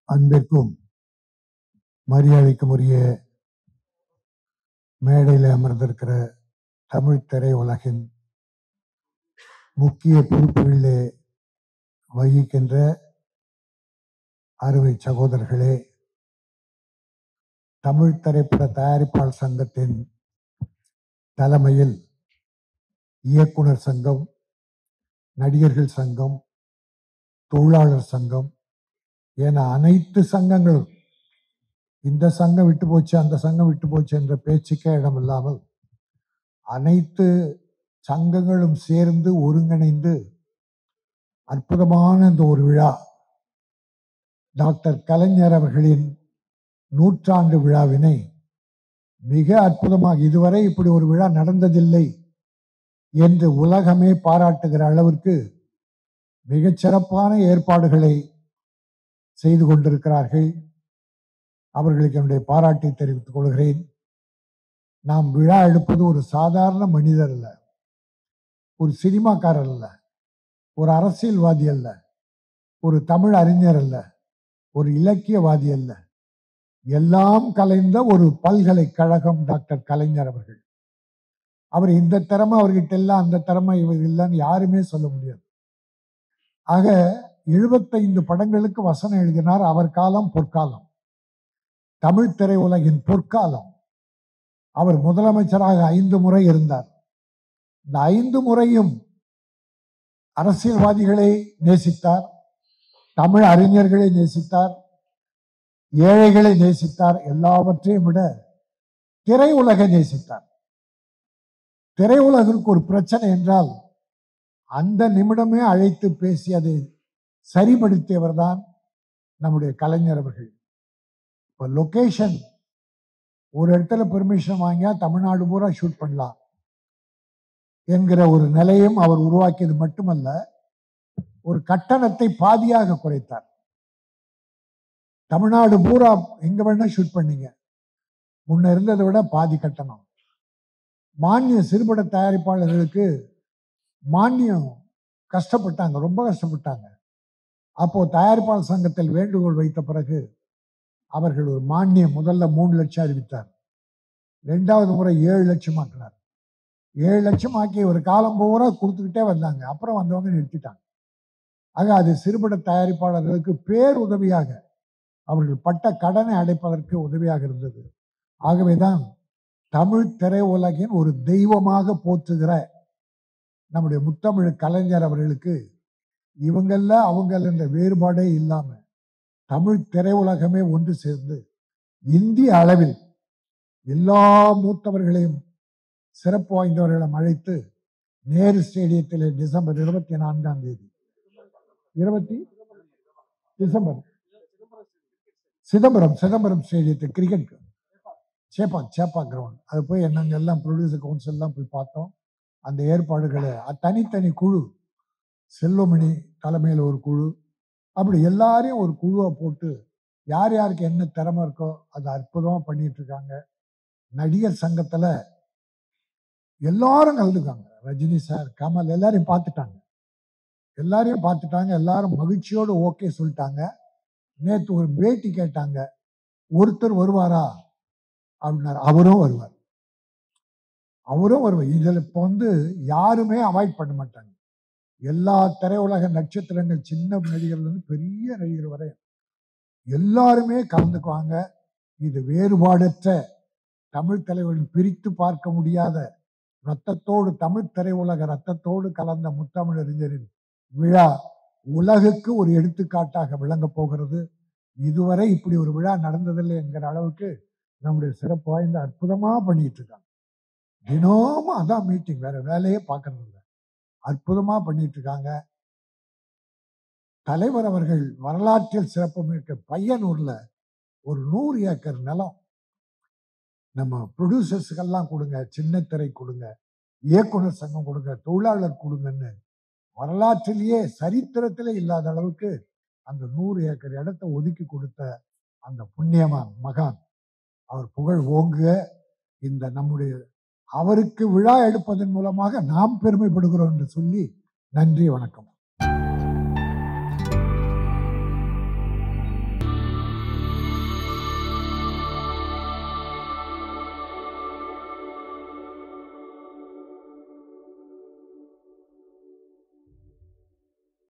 அன்பிற்கும் மரியாதைக்கும் உரிய மேடையில் அமர்ந்திருக்கிற தமிழ் திரையுலகின் முக்கிய பொறுப்புகளிலே வகிக்கின்ற அறுவை சகோதரர்களே தமிழ் திரைப்பட தயாரிப்பாளர் சங்கத்தின் தலைமையில் இயக்குனர் சங்கம் நடிகர்கள் சங்கம் தொழிலாளர் சங்கம் என அனைத்து சங்கங்களும் இந்த சங்கம் விட்டு போச்சு அந்த சங்கம் விட்டு போச்சு என்ற பேச்சுக்கே இடமில்லாமல் அனைத்து சங்கங்களும் சேர்ந்து ஒருங்கிணைந்து அற்புதமான இந்த ஒரு விழா டாக்டர் கலைஞர் அவர்களின் நூற்றாண்டு விழாவினை மிக அற்புதமாக இதுவரை இப்படி ஒரு விழா நடந்ததில்லை என்று உலகமே பாராட்டுகிற அளவிற்கு மிகச் சிறப்பான ஏற்பாடுகளை செய்து கொண்டிருக்கிறார்கள் அவர்களுக்கு என்னுடைய பாராட்டை தெரிவித்துக் கொள்கிறேன் நாம் விழா எடுப்பது ஒரு சாதாரண மனிதர் அல்ல ஒரு சினிமாக்காரர் அல்ல ஒரு அரசியல்வாதி அல்ல ஒரு தமிழ் அறிஞர் அல்ல ஒரு இலக்கியவாதி அல்ல எல்லாம் கலைந்த ஒரு பல்கலைக்கழகம் டாக்டர் கலைஞர் அவர்கள் அவர் இந்த திறமை அவர்கிட்ட இல்லை அந்த திறமை இவர் இல்லைன்னு யாருமே சொல்ல முடியாது ஆக எழுபத்தைந்து படங்களுக்கு வசனம் எழுதினார் அவர் காலம் பொற்காலம் தமிழ் திரையுலகின் பொற்காலம் அவர் முதலமைச்சராக ஐந்து முறை இருந்தார் இந்த ஐந்து முறையும் அரசியல்வாதிகளை நேசித்தார் தமிழ் அறிஞர்களை நேசித்தார் ஏழைகளை நேசித்தார் எல்லாவற்றையும் விட திரையுலகை நேசித்தார் திரையுலகிற்கு ஒரு பிரச்சனை என்றால் அந்த நிமிடமே அழைத்து பேசி அதை சரிபடுத்தியவர் தான் நம்முடைய கலைஞர் அவர்கள் இப்போ லொகேஷன் ஒரு இடத்துல பெர்மிஷன் வாங்கியா தமிழ்நாடு பூரா ஷூட் பண்ணலாம் என்கிற ஒரு நிலையும் அவர் உருவாக்கியது மட்டுமல்ல ஒரு கட்டணத்தை பாதியாக குறைத்தார் தமிழ்நாடு பூரா எங்க வேணா ஷூட் பண்ணீங்க முன்ன இருந்ததை விட பாதி கட்டணம் மானிய சிறுபட தயாரிப்பாளர்களுக்கு மானியம் கஷ்டப்பட்டாங்க ரொம்ப கஷ்டப்பட்டாங்க அப்போ தயாரிப்பாளர் சங்கத்தில் வேண்டுகோள் வைத்த பிறகு அவர்கள் ஒரு மானியம் முதல்ல மூணு லட்சம் அறிவித்தார் ரெண்டாவது முறை ஏழு லட்சம் ஆக்கினார் ஏழு லட்சம் ஆக்கி ஒரு காலம் பூரா கொடுத்துக்கிட்டே வந்தாங்க அப்புறம் வந்தவங்க நிறுத்திட்டாங்க ஆக அது சிறுபட தயாரிப்பாளர்களுக்கு பேர் உதவியாக அவர்கள் பட்ட கடனை அடைப்பதற்கு உதவியாக இருந்தது ஆகவேதான் தமிழ் திரையுலகின் ஒரு தெய்வமாக போற்றுகிற நம்முடைய முத்தமிழ் கலைஞர் அவர்களுக்கு இவங்கள அவங்கள என்ற வேறுபாடே இல்லாம தமிழ் திரையுலகமே ஒன்று சேர்ந்து இந்திய அளவில் எல்லா மூத்தவர்களையும் சிறப்பு வாய்ந்தவர்களும் அழைத்து நேரு ஸ்டேடியத்தில் டிசம்பர் இருபத்தி நான்காம் தேதி இருபத்தி டிசம்பர் சிதம்பரம் சிதம்பரம் ஸ்டேடியத்தில் கிரிக்கெட் சேப்பாக் சேப்பாக் கிரவுண்ட் அது போய் என்னங்க எல்லாம் ப்ரொடியூசர் கவுன்சில் எல்லாம் போய் பார்த்தோம் அந்த ஏற்பாடுகளை அ- தனித்தனி குழு செல்வமணி தலைமையில் ஒரு குழு அப்படி எல்லாரையும் ஒரு குழுவை போட்டு யார் யாருக்கு என்ன திறமை இருக்கோ அதை அற்புதமாக பண்ணிட்டு இருக்காங்க நடிகர் சங்கத்தில் எல்லாரும் கலந்துக்காங்க ரஜினி சார் கமல் எல்லாரையும் பார்த்துட்டாங்க எல்லாரையும் பார்த்துட்டாங்க எல்லாரும் மகிழ்ச்சியோடு ஓகே சொல்லிட்டாங்க நேற்று ஒரு பேட்டி கேட்டாங்க ஒருத்தர் வருவாரா அப்படின்னாரு அவரும் வருவார் அவரும் வருவார் இதில் இப்போ வந்து யாருமே அவாய்ட் பண்ண மாட்டாங்க எல்லா திரையுலக நட்சத்திரங்கள் சின்ன நடிகர்லேருந்து பெரிய நடிகர் வரை எல்லாருமே கலந்துக்குவாங்க இது வேறுபாடற்ற தமிழ் தலைவர்கள் பிரித்து பார்க்க முடியாத ரத்தத்தோடு தமிழ் திரையுலக ரத்தத்தோடு கலந்த முத்தமிழறிஞரின் விழா உலகுக்கு ஒரு எடுத்துக்காட்டாக விளங்கப் போகிறது இதுவரை இப்படி ஒரு விழா நடந்ததில்லை என்கிற அளவுக்கு நம்முடைய சிறப்பு வாய்ந்த அற்புதமா பண்ணிட்டு இருக்காங்க தினமும் அதான் மீட்டிங் வேற வேலையே பார்க்கறது இல்லை அற்புதமா பண்ணிட்டு இருக்காங்க தலைவர் அவர்கள் வரலாற்றில் சிறப்பு மிக்க பையனூர்ல ஒரு நூறு ஏக்கர் நிலம் நம்ம ப்ரொடியூசர்ஸுக்கெல்லாம் கொடுங்க சின்ன திரை கொடுங்க இயக்குனர் சங்கம் கொடுங்க தொழிலாளர் கொடுங்கன்னு வரலாற்றிலேயே சரித்திரத்திலே இல்லாத அளவுக்கு அந்த நூறு ஏக்கர் இடத்தை ஒதுக்கி கொடுத்த அந்த புண்ணியமான் மகான் அவர் புகழ் ஓங்குக இந்த நம்முடைய அவருக்கு விழா எடுப்பதன் மூலமாக நாம் பெருமைப்படுகிறோம் என்று சொல்லி நன்றி வணக்கம்